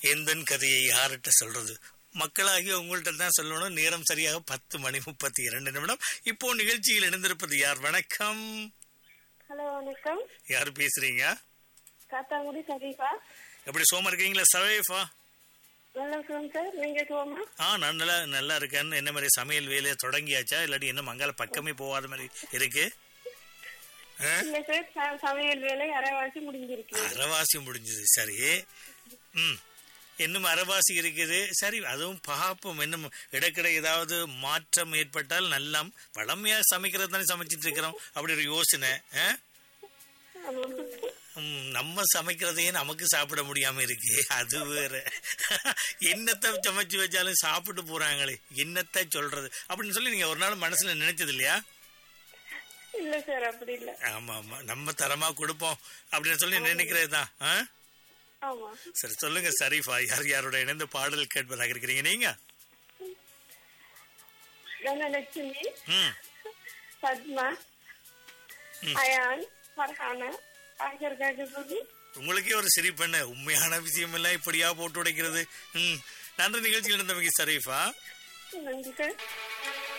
எந்தன் கதையை யார்கிட்ட சொல்றது மக்களாகி உங்கள்கிட்ட தான் சொல்லணும் நேரம் சரியாக பத்து மணி முப்பத்தி இரண்டு நிமிடம் இப்போ நிகழ்ச்சியில் இணைந்திருப்பது யார் வணக்கம் ஹலோ வணக்கம் யார் பேசுறீங்க காத்தாங்குடி சரீஃபா எப்படி சோமா இருக்கீங்களா சவேஃபா நல்லா இருக்கோம் சார் நீங்க சோமா ஆ நான் நல்லா நல்லா இருக்கேன் என்ன மாதிரி சமையல் வேலையை தொடங்கியாச்சா இல்லாட்டி என்ன மங்கால பக்கமே போகாத மாதிரி இருக்கு ஆ? இல்ல சார் ச- சமையல் வேலை அரைவாசி முடிஞ்சிருக்கு அரைவாசி முடிஞ்சது சரி ம் இன்னும் அரைவாசி இருக்குது சரி அதுவும் பார்ப்போம் இன்னும் இடக்கிட ஏதாவது மாற்றம் ஏற்பட்டால் நல்லா பழமையா சமைக்கிறது தானே சமைச்சிட்டு இருக்கிறோம் அப்படி ஒரு யோசனை ஆ? ஆமா. ம், நம்ம சமைக்கிறதையே நமக்கு சாப்பிட முடியாம இருக்கு அது வேற என்னத்தை சமைச்சு வச்சாலும் சாப்பிட்டு போறாங்களே என்னத்தை சொல்றது அப்படின்னு சொல்லி நீங்க ஒரு நாள் மனசுல நினைச்சது இல்லையா இல்ல சார் அப்படி இல்ல ஆமா ஆமா நம்ம தரமா கொடுப்போம் அப்படின்னு சொல்லி நினைக்கிறது தான் ஆ? ஆமா சரி சொல்லுங்க சரிஃபா யார் யாரோட இணைந்து பாடல் கேட்பதாக இருக்கிறீங்க நீங்க தனலட்சுமி ம் பத்மா அயான் ஃபர்ஹானா ஆகியோருக்காக சொல்லி உங்களுக்கே ஒரு சிரிப்பெண்ண உண்மையான விஷயம் எல்லாம் இப்படியா போட்டு உடைக்கிறது ம் நன்றி நிகழ்ச்சியில் இருந்தவங்க சரிஃபா நன்றி சார்